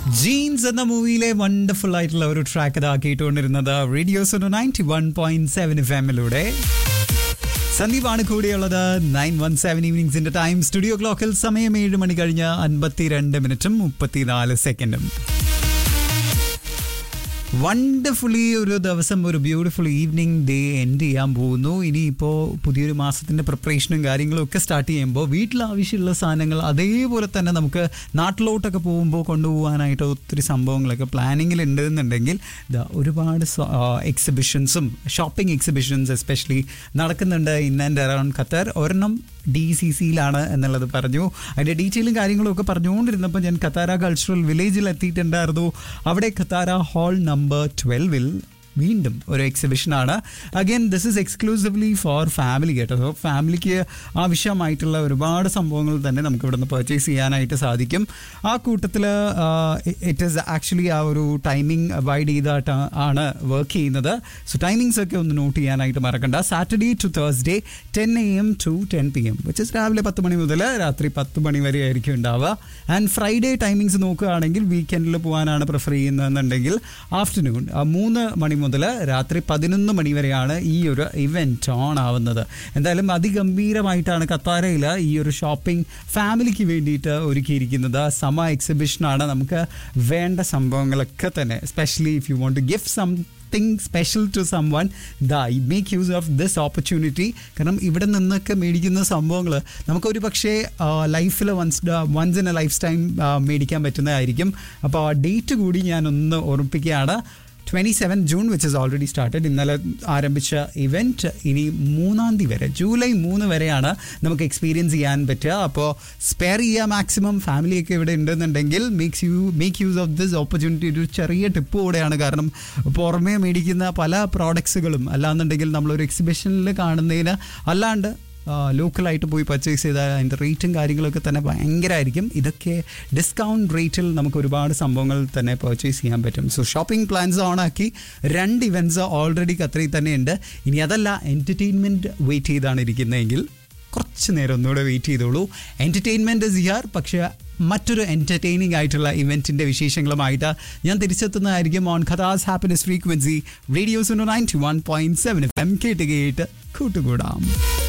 jeans എന്ന മൂവിയിലെ wonderful ആയിട്ടുള്ള ഒരു ട്രാക്ക് ഇതാക്കിയിട്ടുകൊണ്ടിരുന്നത് radios ninety one point seven F എമ്മിലൂടെ സന്ദീപാണ് കൂടെയുള്ളത് നയൻ വൺ സെവൻ ഈവനിങ്സിന്റെ ടൈം സ്റ്റുഡിയോ ക്ലോക്കിൽ സമയം ഏഴ് മണി കഴിഞ്ഞ് അൻപത്തിരണ്ട് മിനിറ്റും മുപ്പത്തിനാല് സെക്കൻഡും വണ്ടർഫുള്ളി ഒരു ദിവസം ഒരു ബ്യൂട്ടിഫുൾ ഈവനിങ് ഡേ എൻഡ് ചെയ്യാൻ പോകുന്നു ഇനിയിപ്പോൾ പുതിയൊരു മാസത്തിൻ്റെ പ്രിപ്പറേഷനും കാര്യങ്ങളും ഒക്കെ സ്റ്റാർട്ട് ചെയ്യുമ്പോൾ വീട്ടിൽ ആവശ്യമുള്ള സാധനങ്ങൾ അതേപോലെ തന്നെ നമുക്ക് നാട്ടിലോട്ടൊക്കെ പോകുമ്പോൾ കൊണ്ടുപോകാനായിട്ട് ഒത്തിരി സംഭവങ്ങളൊക്കെ പ്ലാനിങ്ങിൽ ഉണ്ടെന്നുണ്ടെങ്കിൽ ദാ ഒരുപാട് എക്സിബിഷൻസും ഷോപ്പിംഗ് എക്സിബിഷൻസ് എസ്പെഷ്യലി നടക്കുന്നുണ്ട് ഇൻ ആൻഡ് അറൌണ്ട് ഖത്തർ ഒരെണ്ണം ഡി സി സിയിലാണ് എന്നുള്ളത് പറഞ്ഞു അതിൻ്റെ ഡീറ്റെയിലും കാര്യങ്ങളും ഒക്കെ പറഞ്ഞുകൊണ്ടിരുന്നപ്പോൾ ഞാൻ ഖത്താര കൾച്ചറൽ വില്ലേജിൽ എത്തിയിട്ടുണ്ടായിരുന്നു അവിടെ ഖത്താര ഹാൾ നമ്പർ ട്വൽവിൽ വീണ്ടും ഒരു എക്സിബിഷനാണ് again this is exclusively for family കേട്ടോ സോ ഫാമിലിക്ക് ആവശ്യമായിട്ടുള്ള ഒരുപാട് സംഭവങ്ങൾ തന്നെ നമുക്ക് ഇവിടുന്ന് പർച്ചേസ് ചെയ്യാനായിട്ട് സാധിക്കും ആ കൂട്ടത്തിൽ ഇറ്റ് ഈസ് ആക്ച്വലി ആ ഒരു ടൈമിംഗ് അവൈഡ് ചെയ്തിട്ട് ആണ് വർക്ക് ചെയ്യുന്നത് സോ ടൈമിങ്സ് ഒക്കെ ഒന്ന് നോട്ട് ചെയ്യാനായിട്ട് മറക്കണ്ട Saturday to Thursday ten A M to ten P M which is രാവിലെ പത്ത് മണി മുതൽ രാത്രി പത്ത് മണി വരെ ആയിരിക്കും ഉണ്ടാവുക ആൻഡ് ഫ്രൈഡേ ടൈമിങ്സ് നോക്കുകയാണെങ്കിൽ വീക്കെൻഡിൽ പോകാനാണ് പ്രിഫർ ചെയ്യുന്നതെന്നുണ്ടെങ്കിൽ ആഫ്റ്റർനൂൺ മൂന്ന് മണി മുതൽ രാത്രി പതിനൊന്ന് മണി വരെയാണ് ഈ ഒരു ഇവൻറ്റ് ഓൺ ആവുന്നത് എന്തായാലും അതിഗംഭീരമായിട്ടാണ് കത്താരയിൽ ഈ ഒരു ഷോപ്പിംഗ് ഫാമിലിക്ക് വേണ്ടിയിട്ട് ഒരുക്കിയിരിക്കുന്നത് സമ എക്സിബിഷനാണ് നമുക്ക് വേണ്ട സംഭവങ്ങളൊക്കെ തന്നെ especially if you want to gift some something special to someone the I make use of this opportunity കാരണം ഇവിടെ നിന്നൊക്കെ മേടിക്കുന്ന സംഭവങ്ങൾ നമുക്കൊരു പക്ഷേ ലൈഫിൽ once once in a lifetime മേടിക്കാൻ പറ്റുന്നതായിരിക്കും അപ്പോൾ ആ ഡേറ്റ് കൂടി ഞാനൊന്ന് ഓർമ്മിപ്പിക്കുകയാണ് twenty seven June which is already started ഇന്നലെ ആരംഭിച്ച ഇവൻറ്റ് ഇനി മൂന്നാം തീയതി വരെ ജൂലൈ മൂന്ന് വരെയാണ് നമുക്ക് എക്സ്പീരിയൻസ് ചെയ്യാൻ പറ്റുക അപ്പോൾ സ്പെയർ ചെയ്യുക മാക്സിമം ഫാമിലിയൊക്കെ ഇവിടെ ഉണ്ടെന്നുണ്ടെങ്കിൽ makes you make use of this opportunity ഒരു ചെറിയ ടിപ്പ് കൂടെയാണ് കാരണം പുറമേ മേടിക്കുന്ന പല പ്രോഡക്ട്സുകളും അല്ലാന്നുണ്ടെങ്കിൽ നമ്മളൊരു എക്സിബിഷനിൽ കാണുന്നതിന് അല്ലാണ്ട് ലോക്കലായിട്ട് പോയി പർച്ചേസ് ചെയ്താൽ അതിൻ്റെ റേറ്റും കാര്യങ്ങളൊക്കെ തന്നെ ഭയങ്കരമായിരിക്കും ഇതൊക്കെ ഡിസ്കൗണ്ട് റേറ്റിൽ നമുക്ക് ഒരുപാട് സംഭവങ്ങൾ തന്നെ പർച്ചേസ് ചെയ്യാൻ പറ്റും സോ ഷോപ്പിംഗ് പ്ലാൻസ് ഓണാക്കി രണ്ട് ഇവൻറ്റ്സ് ഓൾറെഡി ഖത്തറിൽ തന്നെയുണ്ട് ഇനി അതല്ല എൻ്റർടൈൻമെൻറ്റ് വെയിറ്റ് ചെയ്താണ് ഇരിക്കുന്നതെങ്കിൽ കുറച്ച് നേരം ഒന്നുകൂടെ വെയിറ്റ് ചെയ്തോളൂ എൻ്റർടൈൻമെൻറ്റ് ഇസ് ഹിയർ പക്ഷേ മറ്റൊരു എൻ്റർടൈനിങ് ആയിട്ടുള്ള ഇവൻറ്റിൻ്റെ വിശേഷങ്ങളുമായിട്ട് ഞാൻ തിരിച്ചെത്തുന്നതായിരിക്കും on Qatar's happiness frequency radios ninety one point seven F M കേട്ട് കേട്ട് കൂട്ടുകൂടാം